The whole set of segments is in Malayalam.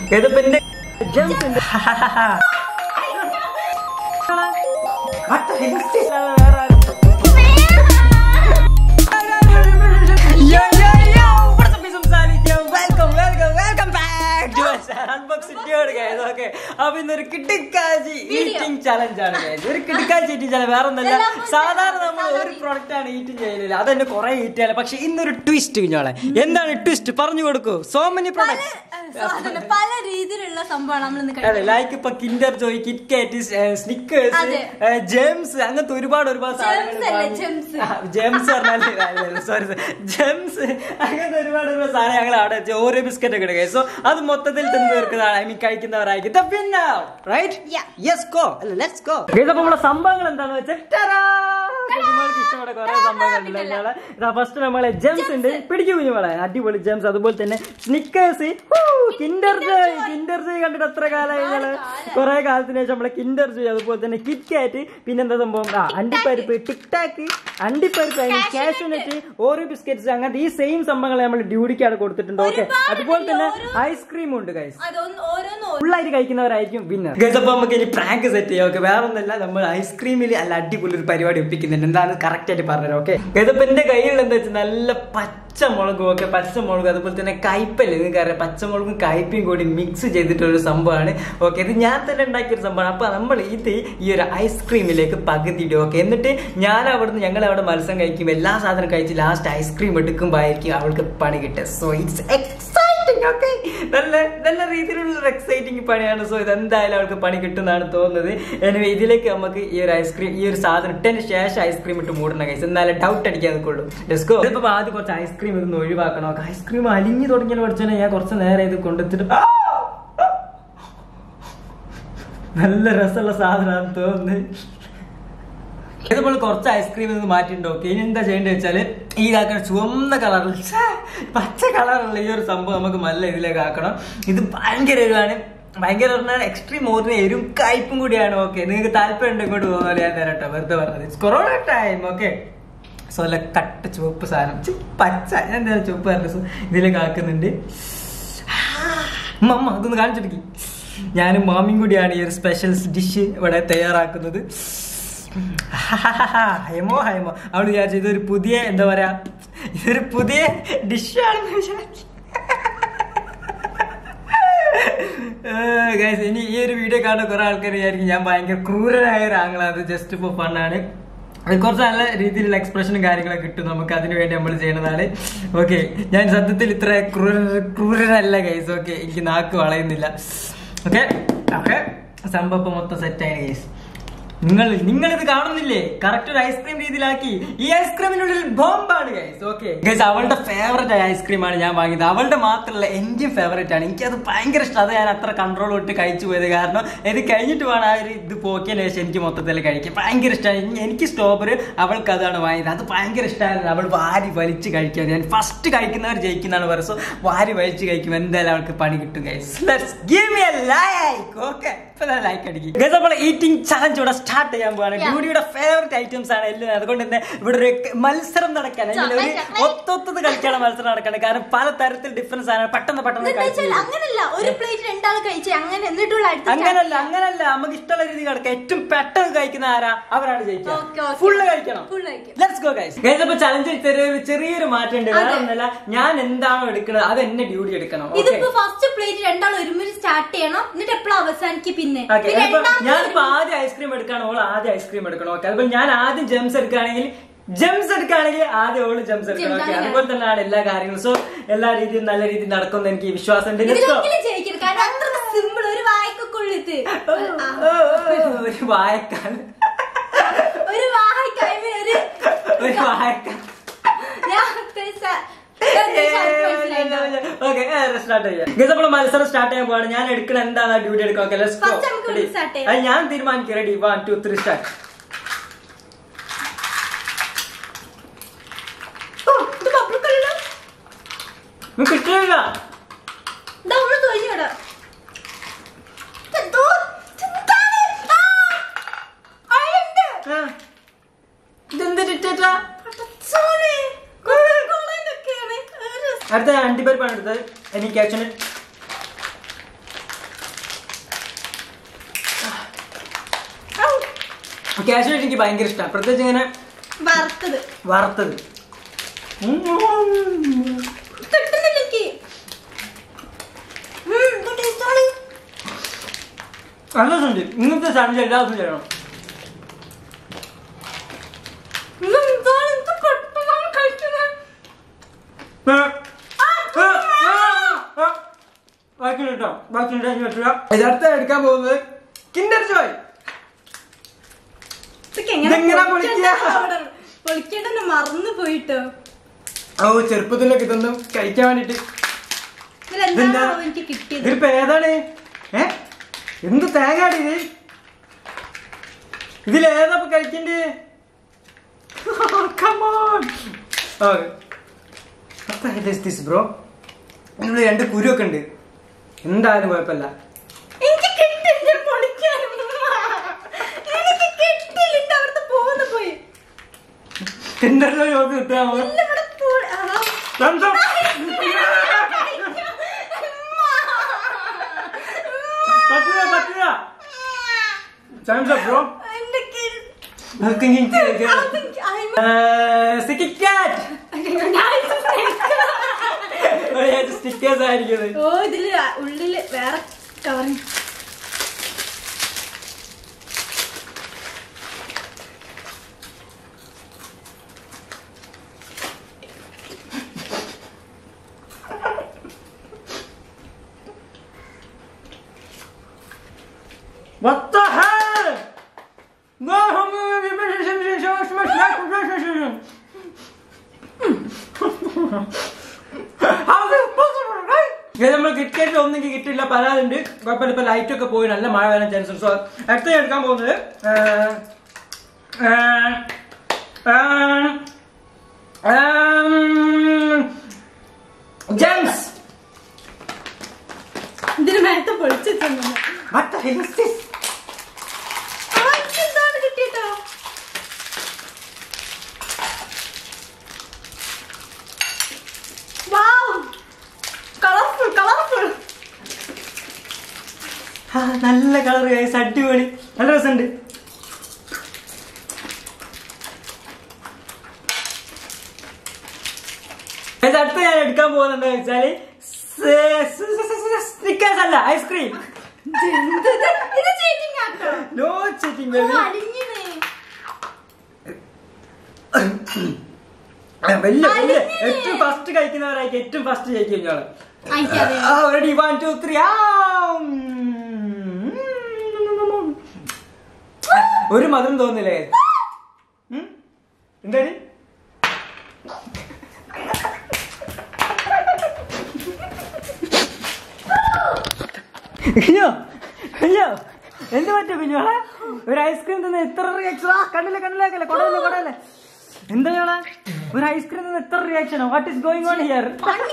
ഇതിപ്പോ എന്റെ ജംസ് ഉണ്ട് What the hell is this? വേറെ ആരും- Yo, yo, yo! What's up, is സംസാരിക്കാം? Welcome, welcome, welcome back to us. Unboxing video, guys. Okay. അപ്പൊ ഇന്നൊരു കിട്ടിക്കാജി ഈറ്റിംഗ് ചലഞ്ച് ആണ് guys. ഒരു കിട്ടിക്കാജി ഈറ്റിംഗ് ചലഞ്ച് വേറെ ഒന്നല്ല സാധാരണ നമ്മൾ ഒരു പ്രൊഡക്റ്റ് ആണ് ഈറ്റിംഗ് ചെയ്യുന്നില്ല അതെന്നെ കുറെ ഈറ്റ് ചെയ്യാൻ പക്ഷെ ഇന്നൊരു ട്വിസ്റ്റ് കുഞ്ഞോളെ എന്താണ് ട്വിസ്റ്റ് പറഞ്ഞു കൊടുക്കൂ സോ മെനി പല പ്രൊഡക്ട്സ് സാധനം പല രീതിയിലുള്ള സംഭവമാണ് നമ്മൾ ഇന്ന് അതെ കഴിക്കുന്നത് ലൈക്ക് ഇപ്പൊ Kinder Joy KitKat Snickers അതെ. ജെംസ് അങ്ങനത്തെ ഒരുപാട് ഒരുപാട് Gems അല്ലേ, gems. ജെംസ് പറഞ്ഞാല് സോറി ജെംസ് അങ്ങനത്തെ ഒരുപാട് ഒരുപാട് സാധനം ഞങ്ങൾ അവിടെ വെച്ച് ഓരോ ബിസ്ക്കറ്റ് ഒക്കെ എടുക്കുക സോ അത് മൊത്തത്തിൽ തിന്നു തീർക്കുന്ന ഐ മീൻ കഴിക്കുന്നവരായിരിക്കും The winner, right? Yeah. Yes, go. അല്ല, let's go. Guys, അപ്പൊ നമ്മളെ സംഭവങ്ങൾ എന്താണെന്ന് വെച്ചാൽ ടാ-ഡാ! കുഞ്ഞുമോൾക്ക് ഇഷ്ടപ്പെട്ട കുറെ സംഭവങ്ങളുണ്ടല്ലോ ഇയാളെ ഇതാ ഫസ്റ്റ് നമ്മളെ ജെംസ് ഉണ്ട് പിടിക്കും കുഞ്ഞുമോളെ അടിപൊളി ജെംസ് അതുപോലെ തന്നെ Snickers Kinder Joy Kinder Joy കണ്ടിട്ട് എത്ര കാലമായി ഞങ്ങള് കുറെ കാലത്തിന് ശേഷം നമ്മളെ കിൻഡർ ജോയ് അതുപോലെ തന്നെ കിറ്റ് കാറ്റ് പിന്നെന്താ സംഭവം ആ അണ്ടിപ്പരിപ്പ് ടിക് ടാക്ക് അണ്ടിപ്പരിപ്പ് അതിന് കാഷ്യൂനറ്റ് ഓരോ ബിസ്ക്കറ്റ്സ് അങ്ങനത്തെ ഈ സെയിം സംഭവങ്ങൾ നമ്മൾ ഡ്യൂട്ടിക്കാണ് കൊടുത്തിട്ടുണ്ട് ഓക്കെ ഒരുപാട് അതുപോലെ തന്നെ ഓരോ- ഐസ്ക്രീം ഉണ്ട് ഗൈസ് അതൊന്ന് ഓരോന്ന് ഓരോ- ഫുള്ളായിട്ട് കഴിക്കുന്നവരായിരിക്കും വിന്നർ ഗസ് അപ്പൊ നമുക്ക് ഇനി പ്രാങ്ക് സെറ്റ് ചെയ്യാം ഓക്കെ വേറെ ഒന്നല്ല നമ്മൾ ഐസ്ക്രീമിൽ അല്ല അടിപൊളി ഒരു പരിപാടി ഒപ്പിക്കുന്നുണ്ട് എന്താണ് കറക്റ്റ് ആയിട്ട് പറഞ്ഞുതരാം ഓക്കെ ഗതപ്പ് എന്റെ കയ്യിൽ എന്താ വെച്ചാൽ നല്ല പച്ചമുളകും ഒക്കെ പച്ചമുളകും അതുപോലെ തന്നെ കയ്പല്ലേ നിങ്ങൾക്ക് അറിയാം പച്ചമുളകും കയ്പയും കൂടി മിക്സ് ചെയ്തിട്ടുള്ള സംഭവമാണ് ഓക്കെ ഇത് ഞാൻ തന്നെ ഉണ്ടാക്കിയ ഒരു സംഭവമാണ് അപ്പൊ നമ്മൾ ഇത് ഈ ഒരു ഐസ്ക്രീമിലേക്ക് പകുതി ഇടും ഓക്കെ എന്നിട്ട് ഞാൻ അവിടുന്ന് ഞങ്ങൾ അവിടെ മത്സ്യം കഴിക്കും എല്ലാ സാധനം കഴിച്ച് ലാസ്റ്റ് ഐസ്ക്രീം എടുക്കുമ്പോൾ ആയിരിക്കും അവൾക്ക് പണി കിട്ടുക സോ ഇറ്റ്സ് എക്സൈറ്റിംഗ് ഓക്കെ നല്ല നല്ല രീതിയിലുള്ള ഒരു എക്സൈറ്റിംഗ് പണിയാണ് സോ ഇത് എന്തായാലും അവൾക്ക് പണി കിട്ടുന്നതാണ് തോന്നുന്നത് എനിവേ ഇതിലേക്ക് നമുക്ക് ഈ ഒരു ഐസ്ക്രീം ഈ ഒരു സാധനം ഇട്ടതിന് ശേഷം ഐസ്ക്രീം ഇട്ട് മൂടണം കൈസ് എന്നാലും ഡൗട്ട് അടിക്കാൻ നിൽക്കുള്ളൂ ഡെസ്കോ ഇതിപ്പോ ആദ്യം കുറച്ച് ഐസ്ക്രീം ഇതൊന്ന് ഒഴിവാക്കണം ഐസ്ക്രീം അലിഞ്ഞു തുടങ്ങിയ പഠിച്ചാൽ ഞാൻ കുറച്ച് നേരം ഇത് കൊണ്ടെത്തിട്ട് ആ! നല്ല രസമുള്ള സാധനമാണെന്ന് തോന്നുന്നത് ഇതുപോലെ കുറച്ച് ഐസ്ക്രീം നിന്ന് മാറ്റിണ്ടോ ഓക്കെ ഇനി എന്താ ചെയ്യേണ്ടത് വെച്ചാല് ഈ ഇതാക്കണം ചുവന്ന കളറിൽ പച്ച കളറുള്ള ഈ ഒരു സംഭവം നമുക്ക് നല്ല ഇതിലേക്ക് ആക്കണം ഇത് ഭയങ്കര എരിവാണ് ഭയങ്കര പറഞ്ഞാൽ എക്സ്ട്രീം ഓർമ്മ എരും കയ്പും കൂടിയാണ് ഓക്കെ നിങ്ങൾക്ക് താല്പര്യം ഉണ്ട് ഇങ്ങോട്ട് പോകുന്നത് ഞാൻ തരട്ടോ വെറുതെ പറഞ്ഞത് കൊറോണ ടൈം ഓക്കെ സോ അല്ല കട്ട ചുവപ്പ് സാധനം ഛി, പച്ച ഞാൻ എന്താ ചുവപ്പ് പറഞ്ഞത് സോ ഇതിലേക്ക് ആക്കുന്നുണ്ട് മമ്മ അതൊന്ന് കാണിച്ചെടുക്കി ഞാനും മാമിയും കൂടിയാണ് ഈ ഒരു സ്പെഷ്യൽ ഡിഷ് ഇവിടെ തയ്യാറാക്കുന്നത് ഹയമോ ഹയമോ അവള് വിചാരിച്ചു ഇതൊരു പുതിയ എന്താ പറയാ ഇതൊരു പുതിയ ഡിഷാണെന്ന് വിചാരിച്ചു ഗൈസ് ഇനി ഈ ഒരു വീഡിയോ കാണുന്ന കുറെ ആൾക്കാർ വിചാരിക്കും ഞാൻ ഭയങ്കര ക്രൂരനായ ഒരു ആംഗിളാണ് അത് ജസ്റ്റ് ഇപ്പോൾ ഫണ്ണാണ് അത് കുറച്ച് നല്ല രീതിയിലുള്ള എക്സ്പ്രഷനും കാര്യങ്ങളൊക്കെ കിട്ടും നമുക്ക് അതിനു വേണ്ടി നമ്മൾ ചെയ്യുന്നതാണ് ഓക്കെ ഞാൻ സത്യത്തിൽ ഇത്ര ക്രൂര ക്രൂരനല്ല ഗൈസ് ഓക്കെ എനിക്ക് നാക്ക് വളയുന്നില്ല ഓക്കെ ഓക്കെ സംഭവം ഇപ്പൊ മൊത്തം സെറ്റായി ഗൈസ് നിങ്ങൾ നിങ്ങൾ ഇത് കാണുന്നില്ലേ കറക്റ്റ് ഒരു ഐസ്ക്രീം രീതിയിലാക്കി ഈ ഐസ്ക്രീമിനുള്ളിൽ ബോംബാണ് ഗൈസ് ഓക്കെ ഗൈസ് അവളുടെ ഫേവറേറ്റ് ആയ ഐസ്ക്രീമാണ് ഞാൻ വാങ്ങിയത് അവളുടെ മാത്രമല്ല എന്റെയും ഫേവറേറ്റ് ആണ് എനിക്കത് ഭയങ്കര ഇഷ്ടം അത് ഞാൻ അത്ര കൺട്രോൾ വിട്ട് കഴിച്ചു പോയത് കാരണം ഇത് കഴിഞ്ഞിട്ട് വേണം ആ ഒരു ഇത് പോക്കിയതിന് ശേഷം എനിക്ക് മൊത്തത്തിൽ കഴിക്കാൻ ഭയങ്കര ഇഷ്ടമാണ് എനിക്ക് സ്ട്രോബെറി അവൾക്ക് അതാണ് വാങ്ങിയത് അത് ഭയങ്കര ഇഷ്ടമായിരുന്നു അവൾ വാരി വലിച്ച് കഴിക്കാൻ ഞാൻ ഫസ്റ്റ് കഴിക്കുന്നവർ ജയിക്കുന്നതാണ് പറയുന്നത് സോ വാരി വലിച്ച് കഴിക്കും എന്തായാലും അവൾക്ക് പണി കിട്ടും guys let's give me a like okay like അടിക്കും ഗൈസ് നമ്മൾ ഈറ്റിംഗ് ചാലഞ്ച് ഇവിടെ സ്റ്റാർട്ട് ചെയ്യാൻ പോവാണ് Yeah. ഡ്യൂഡിയുടെ ഫേവറേറ്റ് ഐറ്റംസ് ആണ് എല്ലാം അതുകൊണ്ട് തന്നെ ഇവിടെ ഒരു മത്സരം നടക്കാൻ അല്ലെങ്കിൽ ഒരു Chocolate, chocolate. ഒത്തൊത്തത് കളിക്കാണ് മത്സരം നടക്കുന്നത് കാരണം പല തരത്തിൽ ഡിഫറൻസ് ആണ് പെട്ടെന്ന് പെട്ടെന്ന് എന്താ വെച്ചാൽ കഴിച്ചു അങ്ങനല്ല ഒരു പ്ലേറ്റ് രണ്ടാൾ കഴിച്ച് അങ്ങനെ എന്നിട്ടുള്ള അടുത്ത അങ്ങനല്ല അങ്ങനല്ല നമുക്ക് ഇഷ്ടമുള്ള രീതി കിടക്കാം ഏറ്റവും പെട്ടെന്ന് കഴിക്കുന്ന ആരാ അവരാണ് Okay, ജയിക്കുക okay. ഫുള്ള് കഴിക്കണം Full കഴിക്കും. ലെറ്റ്സ് ഗോ ഗൈസ് ഗൈസ് അപ്പൊ ചലഞ്ചിൽ ചെറിയൊരു ചെറിയൊരു മാറ്റം ഉണ്ട് വേറെ അതെ. ഒന്നല്ല ഞാൻ എന്താണോ എടുക്കുന്നത് അത് എന്നെ ഡ്യൂട്ടി എടുക്കണം ഓക്കെ ഇതിപ്പോ ഫസ്റ്റ് പ്ലേറ്റ് രണ്ടാൾ ഒരുമിച്ച് സ്റ്റാർട്ട് ചെയ്യണം എന്നിട്ട് എപ്പോഴും അവസാനിക്കും പിന്നെ ഓക്കെ പിന്നെ രണ്ടാമത് ഞാനിപ്പോ ആദ്യം ഐസ്ക്രീം എടുക്കുകയാണ് ഓൾ ആദ്യം ഐസ്ക്രീം എടുക്കണം ഓക്കെ അതുപോലെ ഞാൻ ആദ്യം ജെംസ് എടുക്കുകയാണെങ്കിൽ ജെംസ് എടുക്കുകയാണെങ്കിൽ ആദ്യം ഓള് ജെംസ് എടുക്കണം Gems, ഓക്കെ അങ്ങനെ. അതുപോലെ തന്നെയാണ് എല്ലാ കാര്യങ്ങളും സോ എല്ലാ രീതിയും നല്ല രീതിയിൽ നടക്കുമെന്ന് എനിക്ക് വിശ്വാസം ഉണ്ട് Let's go. ഇതിലൊരിക്കലും ജയിക്കരുത് കാരണം അത്ര സിമ്പിൾ ഒരു വായ്ക്കുള്ളിത്ത് ഓ, ഓ, ഓ, ഒരു വായക്കാൻ ഒരു വായ്ക്കായ്മ ഒരു ഒരു വായക്കാൻ ഞാൻ ഉദ്ദേശിച്ച- ഞാൻ ഉദ്ദേശിച്ച ആൾക്ക് മനസ്സിലായിട്ടോ? ഓക്കെ സ്റ്റാർട്ട് ചെയ്യാം ഗസ് അപ്പോൾ മത്സരം സ്റ്റാർട്ട് ചെയ്യാൻ പോവാണ് ഞാൻ എടുക്കണ എന്താണ് ഡ്യൂട്ടി എടുക്കാം ഓക്കെ ലെറ്റ്സ് ഗോ First നമുക്ക് ഇവിടെ start ചെയ്യാം. അത് ഞാൻ തീരുമാനിക്കും ready one two three start ഓ, ഇത് bubble colour ആ? കിട്ടില്ല ദാ ഒന്ന് തൊഴിഞ്ഞു വിടാം. എന്തോ? എന്താണ്? ആ! അഴുണ്ട്. ഇതെന്ത് ടിറ്റേറ്റാ പടച്ചോനെ. Coca-Cola ന്റെയൊക്കെയാണ്. ഒരു അടുത്ത അണ്ടിപ്പരിപ്പാണ് എടുത്തത് എനിക്ക് ആക്ച്വലി കാഷ്യൂ എനിക്ക് ഭയങ്കര ഇഷ്ടമാണ് പ്രത്യേകിച്ച് ഇങ്ങനെ വറുത്തത് വറുത്തത് ഉം. കിട്ടുന്നില്ല എനിക്ക് ഉം, ഇത് taste ആണ്. നല്ല രസമുണ്ട് ഇങ്ങനത്തെ സാധനം എല്ലാ ദിവസവും ചെയ്യണം ഇത് എന്താണ് ഇത് പെട്ടെന്നാണ് കഴിക്കുന്നത്. ഇതടുത്ത എടുക്കാൻ പോകുന്നത് കിൻഡർ ജോയ് ഇതൊക്കെ എങ്ങനെ ഇതെങ്ങനാ പൊളിക്കണ്ടേ പൊളിക്കുക? അവിടെ? പൊളിക്കേണ്ടെന്ന് മറന്നു പോയിട്ടോ ഓ ചെറുപ്പത്തിലൊക്കെ ഇതൊന്നും കഴിക്കാൻ വേണ്ടിട്ട് ഇതിലെന്താണോ ഇതെന്താ? എനിക്ക് കിട്ടിയത് ഇതിപ്പോ ഏതാണ് ഏ എന്ത് തേങ്ങാടി ഇത് ഇതിലേതാ ഇപ്പൊ കഴിക്കണ്ടേ ബ്രോ ഇതിനുള്ളിൽ രണ്ട് കുരുവൊക്കെ ഉണ്ട് എന്തായാലും കുഴപ്പമില്ല എനിക്ക് കിട്ടില്ല പൊളിക്കാൻ എനിക്ക് കിട്ടില്ല എന്റെ അവിടുത്തെ പോകുന്ന പോയി കിൻഡർ ജോയ് നോക്കി കിട്ടാമോ ഇല്ല, ഇവിടെ പോ- ആ. Thumbs up. പറ്റില്ല പറ്റില്ല Thumbs up, bro. എന്റെ കി- നോക്കി എനിക്ക് കഴിക്കാം. അതെനിക്ക് അയ്മ- ഏഹ്, Sticky Cat. ഞാൻ ഇത് കഴിക്കാം. ഓ, ഞാൻ stickers ആയിരിക്കുന്നത്. ഓ ഇതില് ഉള്ളില് വേറെ covering What the hell? No, How is it possible, right? ഇത് നമ്മൾ കിട്ടിയിട്ട് ഒന്നെങ്കിൽ കിട്ടില്ല പരാതുണ്ട് കുഴപ്പമില്ല ഇപ്പൊ ലൈറ്റ് ഒക്കെ പോയി നല്ല മഴ വരാൻ ചാൻസ് ഉണ്ട് സോ അടുത്ത ഞാൻ എടുക്കാൻ പോകുന്നത് ജെംസ് ഇതിന് മേലത്തെ പൊളിച്ചു വെച്ചു What the hell is this? എന്താണ് കിട്ടിട്ടോ കളർഫുൾ കളർഫുൾ ആ, നല്ല കളർ ഗൈസ് അടിപൊളി നല്ല രസമുണ്ട് Guys, അടുത്ത ഞാൻ എടുക്കാൻ പോകുന്നത് വെച്ചാല് സ്നിക്കേഴ്സ് അല്ല ഐസ്ക്രീം ഇത് ചീറ്റിംഗ് ആട്ടോ നോ ചീറ്റിംഗ് ഓ, ബേബി അലിഞ്ഞിന്. വലിയ വലിയ അലിഞ്ഞിന്. ഏറ്റവും ഫസ്റ്റ് കഴിക്കുന്നവരായിരിക്കും ഏറ്റവും ഫസ്റ്റ് ജയിക്കും ഞങ്ങള് ആ, എനിക്കറിയാം. റെഡി വൺ ടു ത്രീ ഒരു മധുരം തോന്നില്ലേ ഉം? എന്താണ് അയ്യോ അയ്യോ എന്ത് പറ്റും പിന്നോളെ ഒരു ഐസ്ക്രീം തന്നെ എത്ര റിയാക്ഷൻ ആ കണ്ണില്ല കണ്ണിലേക്കല്ലേ കൊടയല്ലേ കൊടയല്ലേ എന്താ ഞങ്ങളെ ഒരു ഐസ്ക്രീം തന്നെ എത്ര റിയാക്ഷനോ what is going on here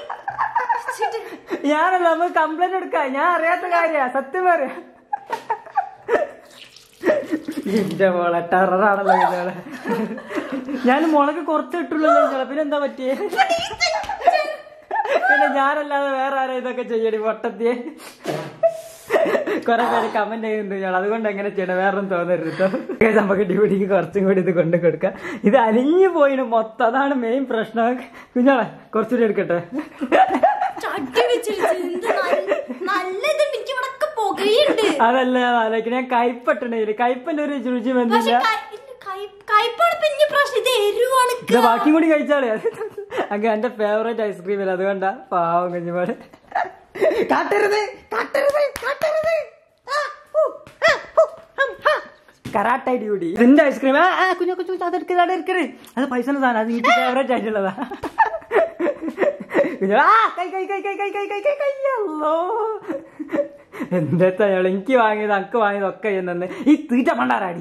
ഞാനല്ല നമുക്ക് കംപ്ലൈന്റ് എടുക്കാം ഞാൻ അറിയാത്ത കാര്യ സത്യം പറയാ എന്റെ മോളെ ടെററാണല്ലോ ഇതോളെ ഞാൻ മുളക് കുറച്ച് ഇട്ടുള്ളൂ പിന്നെ എന്താ പറ്റിയേ പിന്നെ ഞാനല്ലാതെ വേറെ ആരാ ഇതൊക്കെ ചെയ്യടി പൊട്ടത്തിയെ കൊറേ പേര് കമന്റ് ചെയ്യുന്നുണ്ട് ഞാൻ അതുകൊണ്ട് എങ്ങനെ ചെയ്യണം വേറെ തോന്നരുത് കേട്ടോ Guys, നമുക്ക് ഡ്യൂട്ടിക്ക് കുറച്ചും കൂടി ഇത് കൊണ്ട് കൊടുക്കാം ഇത് അലിഞ്ഞു പോയിന് മൊത്തം അതാണ് മെയിൻ പ്രശ്നം കുഞ്ഞോളെ കുറച്ചുകൂടി എടുക്കട്ടെ ചട്ടി വെച്ചിട്ട് എന്ത് നല്ല- നല്ലതുണ്ട് എനിക്ക് ഇവിടെ പുകയുണ്ട് അതല്ല ഞാൻ ആലോചിക്കണേ ഞാൻ കയ്പട്ടണേ കയ്പന്റെ ഒരു രുചി പക്ഷെ വന്നില്ല കയ്പാണ് പിന്നെ പ്രശ്നം ഇത് എരിവാണ് ഇത് ബാക്കിയും കൂടി കഴിച്ചാളേ അങ്ങനെ എന്റെ ഫേവറേറ്റ് ഐസ്ക്രീം അല്ല അതുകൊണ്ടാ പാവം കുഞ്ഞുപാട് കാട്ടരുത് കാട്ടരുത് കാട്ടരുത് ആ, ഊ, ആ, ഊ, ഹം, ഹാ. കരാട്ട ഡ്യൂട്ടി ഇതിന്റെ ഐസ്ക്രീം ആ ആ, കുഞ്ഞു കുഞ്ഞു അതെടുക്കരുത് അതെടുക്കരുത് അത് പൈസ സാധനം അത് എനിക്ക് ഫേവറേറ്റ് ആയിട്ടുള്ളതാ കുഞ്ഞു ആ കൈ കൈ കൈ കൈ കൈ കൈ കൈ കൈ കൈ അല്ലോ എന്താ അയാൾ എനിക്ക് വാങ്ങിയത് അക്ക് വാങ്ങിയത് ഒക്കെ ചെയ്യുന്നെന്ന് ഈ തീറ്റ മണ്ടാരാടി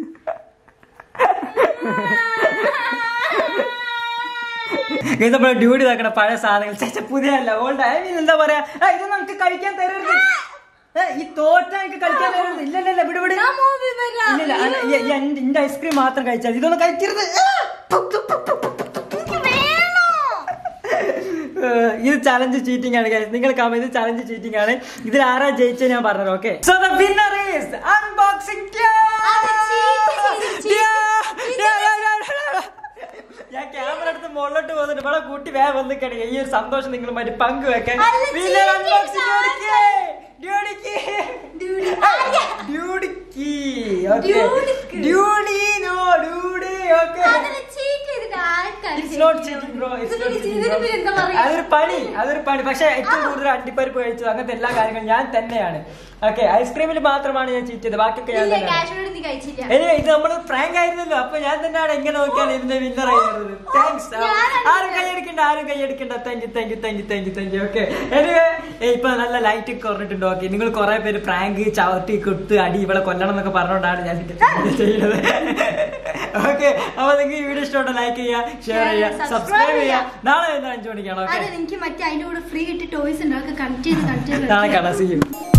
ഇത് നമ്മളെ ഡ്യൂട്ടി ഇതാക്കണ പഴയ സാധനങ്ങൾ ചേച്ച പുതിയ അല്ല ഓൾഡ് ഐ മീൻ എന്താ പറയാ ആ, ഇത് നമുക്ക് കഴിക്കാൻ തരരുത് ഏ, ഈ തോറ്റ എനിക്ക് കഴിക്കാൻ തരരുത് ഇല്ല ഇല്ല, ഇല്ല വിട് വിട് ഞാൻ മൂവി വരാം. ഇല്ല ഇല്ല അല്ല, ഈ- ഈ എന്റെ- എന്റെ ഐസ്ക്രീം മാത്രം കഴിച്ചാൽ മതി. ഇതൊന്നും കഴിക്കരുത് ആ, പു, പു, പു, പു, പു, പു, പു. എനിക്ക് വേണോ ഏഹ്, ഇത് ചലഞ്ച് ചീറ്റിംഗ് ആണ് guys. നിങ്ങൾ കമ ഇത് ചലഞ്ച് ചീറ്റിംഗ് ആണ് ഇതിൽ ആരാ ജയിച്ചത് ഞാൻ പറഞ്ഞത് okay so the winner is unboxing അത് cheat ചെയ്ത്, cheat ഞാൻ ക്യാമറ എടുത്ത് മുകളിലോട്ട് പോകുന്നുണ്ട് ഇവിടെ കൂട്ടി വേഗം വന്നിക്കണേ ഈ ഒരു സന്തോഷം നിങ്ങളുമായിട്ട് പങ്കുവെക്കാൻ അല്ല, വിന്നർ cheat അൺബോക്സിംഗ് ചെയ്ത ഡ്യൂഡിക്ക് Dude, ആര്യ? ഡ്യൂഡിക്ക് Dude. ഡ്യൂഡിനോ ഡ്യൂഡി ഓക്കെ അതിന് cheat ചെയ്തിട്ട് ആർക്കാണ് It's not ശരിക്കും? cheating, bro. It's ഇതിന് not cheating, ഇതിന് bro. പിന്നെ എന്താ പറയാ? അതൊരു പണി അതൊരു പണി പക്ഷെ ഏറ്റവും കൂടുതൽ അണ്ടിപ്പരിപ്പ് കഴിച്ചത് അങ്ങനത്തെ എല്ലാ കാര്യങ്ങളും ഞാൻ തന്നെയാണ് ഓക്കെ ഐസ്ക്രീമിൽ മാത്രമാണ് ഞാൻ ചീറ്റ് ചെയ്തത് ബാക്കിയൊക്കെ ഞാൻ ഇല്ല, തന്നെയാണ് cash കൊണ്ട് നീ കഴിച്ചില്ല. ഏയ് ഇത് നമ്മൾ പ്രാങ്ക് ആയിരുന്നല്ലോ അപ്പൊ ഞാൻ തന്നെയാണ് എങ്ങനെ നോക്കിയാണ് ഇതിന്റെ വിന്നർ ആയിരുന്നത് താങ്ക്സ് ഞാനാണ് ആരും കൈയടിക്കണ്ട ആരും കൈയടിക്കണ്ട thank you thank you thank you thank you thank you okay anyway ഇപ്പൊ നല്ല ലൈറ്റ് കുറഞ്ഞിട്ടുണ്ട് ഓക്കെ നിങ്ങൾ കുറെ പേര് പ്രാങ്ക് ചവിട്ടി കൊടുത്ത് അടി ഇവിടെ കൊല്ലണം എന്നൊക്കെ പറഞ്ഞുകൊണ്ടാണ് ഞാൻ ഇത് ചെയ്യുന്നത് ഓക്കെ അപ്പൊ നിങ്ങൾക്ക് ഈ വീഡിയോ ഇഷ്ടമുണ്ടോ ലൈക്ക് ചെയ്യുക ഷെയർ Share ചെയ്യുക ചെയ്യുക, സബ്സ്ക്രൈബ് subscribe ചെയ്യുക ചെയ്യുക. നാളെ വരുന്ന അഞ്ചു മണിക്കാണ് ഓക്കെ അതെ എനിക്ക് മറ്റേ അതിന്റെ കൂടെ ഫ്രീ കിട്ടിയ ടോയ്സ് ഉണ്ട് അതൊക്കെ കണക്ട് ചെയ്ത് കണക്ട് ചെയ്ത് നാളെ കാണാം സി യു